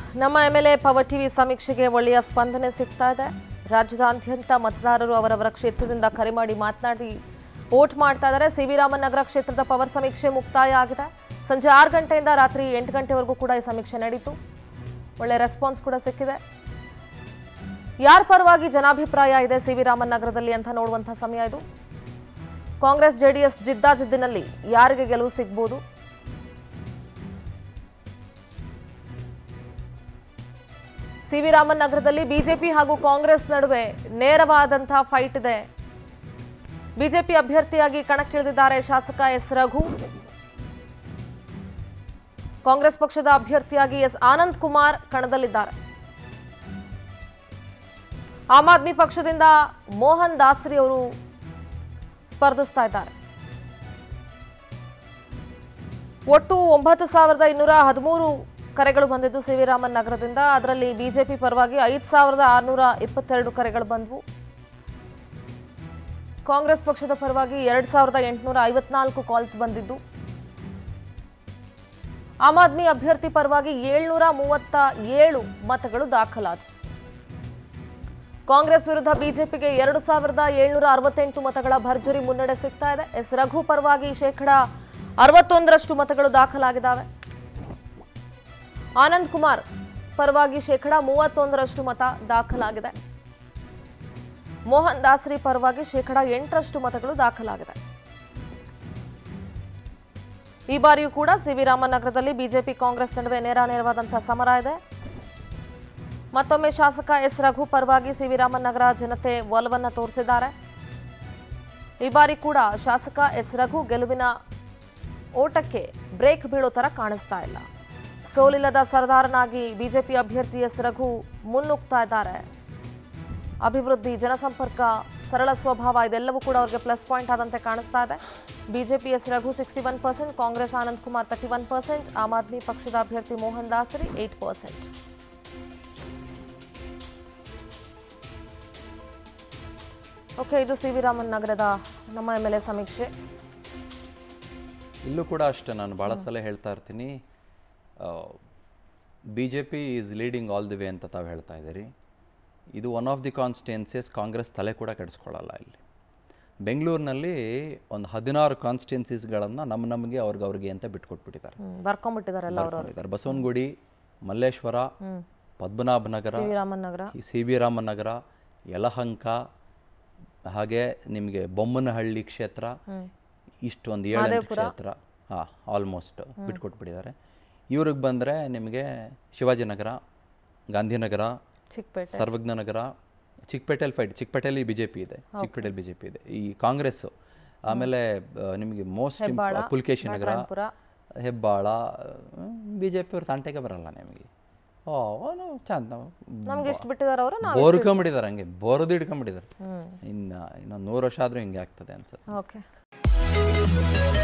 ನಮ್ಮ M L A power TV ಸಮೀಕ್ಷೆಗೆ ಒಳ್ಳೆಯ ಸ್ಪಂದನೆ ಸಿಗ್ತಾ ಇದೆ ರಾಜ್ಯದಾದ್ಯಂತ ಮತದಾರರು ಅವರವರ ಕ್ಷೇತ್ರದಿಂದ ಕರೆ ಮಾಡಿ ಮಾತನಾಡಿ ವೋಟ್ ಮಾಡ್ತಾ ಇದ್ದಾರೆ ಸಿ ವಿ ರಾಮನ್ ನಗರ ಕ್ಷೇತ್ರದ ಪವರ್ ಸಮೀಕ್ಷೆ ಮುಕ್ತಾಯ ಆಗಿದೆ ಸಂಜೆ ಆರು ಗಂಟೆಯಿಂದ ರಾತ್ರಿ ಎಂಟು ಗಂಟೆವರೆಗೂ ಕೂಡ ಈ ಸಮೀಕ್ಷೆ ನಡೀತು ಒಳ್ಳೆ ರೆಸ್ಪಾನ್ಸ್ ಕೂಡ ಸಿಕ್ಕಿದೆ ಯಾರ ಪರವಾಗಿ ಜನಾಭಿಪ್ರಾಯ ಇದೆ ಸಿ ವಿ ರಾಮನ್ ನಗರದಲ್ಲಿ ಅಂತ ನೋಡುವಂತಹ ಸಮಯ ಇದು ಕಾಂಗ್ರೆಸ್ ಜೆಡಿಎಸ್ ಜಿದ್ದಾಜಿದ್ದಿನಲ್ಲಿ ಯಾರಿಗೆ ಗೆಲುವು ಸಿಗ್ಬೋದು ಸಿ ವಿ ರಾಮನ್ ನಗರದಲ್ಲಿ ಬಿಜೆಪಿ ಹಾಗೂ ಕಾಂಗ್ರೆಸ್ ನಡುವೆ ನೇರವಾದಂತಹ ಫೈಟ್ ಇದೆ ಬಿಜೆಪಿ ಅಭ್ಯರ್ಥಿಯಾಗಿ ಕಣಕ್ಕಿಳಿದಿದ್ದಾರೆ ಶಾಸಕ ಎಸ್ ರಘು ಕಾಂಗ್ರೆಸ್ ಪಕ್ಷದ ಅಭ್ಯರ್ಥಿಯಾಗಿ ಎಸ್ ಆನಂದ್ ಕುಮಾರ್ ಕಣದಲ್ಲಿದ್ದಾರೆ ಆಮ್ ಆದ್ಮಿ ಪಕ್ಷದಿಂದ ಮೋಹನ್ ದಾಸ್ರಿ ಅವರು ಸ್ಪರ್ಧಿಸ್ತಾ ಇದ್ದಾರೆ ಒಟ್ಟು ಒಂಬತ್ತು ಸಾವಿರದ ಇನ್ನೂರ ಹದಿಮೂರು ಕರೆಗಳು ಬಂದಿದ್ದು ಸಿ ವಿ ರಾಮನ್ ನಗರದಿಂದ ಅದರಲ್ಲಿ ಬಿಜೆಪಿ ಪರವಾಗಿ ಐದು ಸಾವಿರದ ಆರುನೂರ ಇಪ್ಪತ್ತೆರಡು ಕರೆಗಳು ಬಂದವು ಕಾಂಗ್ರೆಸ್ ಪಕ್ಷದ ಪರವಾಗಿ ಎರಡು ಸಾವಿರದ ಎಂಟುನೂರ ಐವತ್ನಾಲ್ಕು ಕಾಲ್ಸ್ ಬಂದಿದ್ದು ಆಮ್ ಆದ್ಮಿ ಅಭ್ಯರ್ಥಿ ಪರವಾಗಿ ಏಳ್ನೂರ ಮೂವತ್ತ ಏಳು ಮತಗಳು ದಾಖಲಾದವು ಕಾಂಗ್ರೆಸ್ ವಿರುದ್ಧ ಬಿಜೆಪಿಗೆ ಎರಡು ಸಾವಿರದ ಏಳ್ನೂರ ಅರವತ್ತೆಂಟು ಮತಗಳ ಭರ್ಜರಿ ಮುನ್ನಡೆ ಸಿಗ್ತಾ ಇದೆ ಎಸ್ ರಘು ಪರವಾಗಿ ಶೇಕಡ ಅರವತ್ತೊಂದರಷ್ಟು ಮತಗಳು ದಾಖಲಾಗಿದ್ದಾವೆ ಆನಂದ್ ಕುಮಾರ್ ಪರವಾಗಿ ಶೇಕಡ ಮೂವತ್ತೊಂದರಷ್ಟು ಮತ ದಾಖಲಾಗಿದೆ ಮೋಹನ್ ದಾಸ್ರಿ ಪರವಾಗಿ ಶೇಕಡ ಎಂಟರಷ್ಟು ಮತಗಳು ದಾಖಲಾಗಿದೆ ಈ ಬಾರಿಯೂ ಕೂಡ ಸಿ ವಿ ರಾಮನಗರದಲ್ಲಿ ಬಿಜೆಪಿ ಕಾಂಗ್ರೆಸ್ ನಡುವೆ ನೇರ ನೇರವಾದಂತಹ ಸಮರ ಇದೆ ಮತ್ತೊಮ್ಮೆ ಶಾಸಕ ಎಸ್ ರಘು ಪರವಾಗಿ ಸಿ ವಿ ರಾಮನಗರ ಜನತೆ ಒಲವನ್ನ ತೋರಿಸಿದ್ದಾರೆ ಈ ಬಾರಿ ಕೂಡ ಶಾಸಕ ಎಸ್ ರಘು ಗೆಲುವಿನ ಓಟಕ್ಕೆ ಬ್ರೇಕ್ ಬೀಳೋ ತರ ಕಾಣಿಸ್ತಾ ಇಲ್ಲ ಸೋಲಿಲ್ಲದ ಸರದಾರನಾಗಿ ಬಿಜೆಪಿ ಅಭ್ಯರ್ಥಿ ಎಸ್ ರಘು ಮುನ್ನುಗ್ತಾ ಇದ್ದಾರೆ ಅಭಿವೃದ್ಧಿ ಜನಸಂಪರ್ಕ ಸರಳ ಸ್ವಭಾವ ಇದೆಲ್ಲವೂ ಕೂಡ ಅವರಿಗೆ ಪ್ಲಸ್ ಪಾಯಿಂಟ್ ಆದಂತೆ ಕಾಣಿಸ್ತಾ ಇದೆ BJP S Raghu sixty one percent Congress Anand Kumar thirty one percent Aam Aadmi ಪಕ್ಷದ ಅಭ್ಯರ್ಥಿ Mohan Dasari eight percent okay ಇದು ಸಿ ವಿ ರಾಮನ್ ನಗರದ ನಮ್ಮ ಎಮ್ ಎಲ್ ಎ ಸಮೀಕ್ಷೆ ಇಲ್ಲೂ ಕೂಡ ಅಷ್ಟೇ ನಾನು ಭಾಳ ಸಲ ಹೇಳ್ತಾ ಇರ್ತೀನಿ B J P is leading all the way ಅಂತ ತಾವು ಹೇಳ್ತಾ ಇದ್ದೀರಿ ಇದು one of the constituencies Congress ತಲೆ ಕೂಡ ಕೆಡಿಸ್ಕೊಳ್ಳಲ್ಲ ಇಲ್ಲಿ ಬೆಂಗಳೂರಿನಲ್ಲಿ ಒಂದು ಹದಿನಾರು ಕಾನ್ಸ್ಟಿಟ್ಯೂನ್ಸೀಸ್ಗಳನ್ನು ನಮ್ಮ ನಮಗೆ ಅವ್ರಿಗೆ ಅವ್ರಿಗೆ ಅಂತ ಬಿಟ್ಕೊಟ್ಬಿಟ್ಟಿದ್ದಾರೆ ಹ್ಮ್, ಬರ್ಕೊಂಡ್ಬಿಟ್ಟಿದಾರೆಲ್ಲ ಅವರು ಬರ್ಕೊಂಡಿದ್ದಾರೆ Basavanagudi Malleshwara Padmanabha Nagar C V Raman Nagar C V Ramanagara Yelahanka ಹಾಗೆ ನಿಮಗೆ ಬೊಮ್ಮನಹಳ್ಳಿ ಕ್ಷೇತ್ರ ಇಷ್ಟೊಂದು ಏಳೆಂಟು ಕ್ಷೇತ್ರ ಹಾಂ ಆಲ್ಮೋಸ್ಟ್ ಬಿಟ್ಕೊಟ್ಬಿಟ್ಟಿದ್ದಾರೆ ಇವ್ರಿಗೆ ಬಂದರೆ ನಿಮಗೆ ಶಿವಾಜಿನಗರ ಗಾಂಧಿನಗರ ಚಿಕ್ಕಪೇಟೆ ಸರ್ವಜ್ಞ ನಗರ ಚಿಕ್ಕಪೇಟೆಯಲ್ಲಿ ಫೈಟ್ ಚಿಕ್ಕಪೇಟೆಯಲ್ಲಿ ಬಿ ಜೆ ಪಿ ಇದೆ ಚಿಕ್ಕಪೇಟೆಯಲ್ಲಿ ಬಿ ಜೆ ಪಿ ಇದೆ ಈ ಕಾಂಗ್ರೆಸ್ಸು ಆಮೇಲೆ ಆ, ನಿಮಗೆ ಮೋಸ್ಟ್ ಪುಲ್ಕೇಶಿ ನಗರ ಪುರ ಹೆಬ್ಬಾಳ ಬಿ ಜೆ ಪಿಯವ್ರ ತಂಟೆಗೆ ಬರಲ್ಲ ನಿಮಗೆ ಓ ಅವನು ಚಂದ ನಮ್ಗೆ ಎಷ್ಟು ಬಿಟ್ಟಿದಾರೆ ಅವರು ನಾವು ಬೋರ್ಕೊಂಬಿಟ್ಟಿದ್ದಾರೆ ಹಂಗೆ ಬೋರದು ಹಿಡ್ಕೊಂಬಿಟ್ಟಿದ್ದಾರೆ ಇನ್ನು ಇನ್ನೊಂದು ನೂರು ವರ್ಷ ಆದರೂ ಹಿಂಗೆ ಆಗ್ತದೆ ಅನ್ಸುತ್ತೆ ಓಕೆ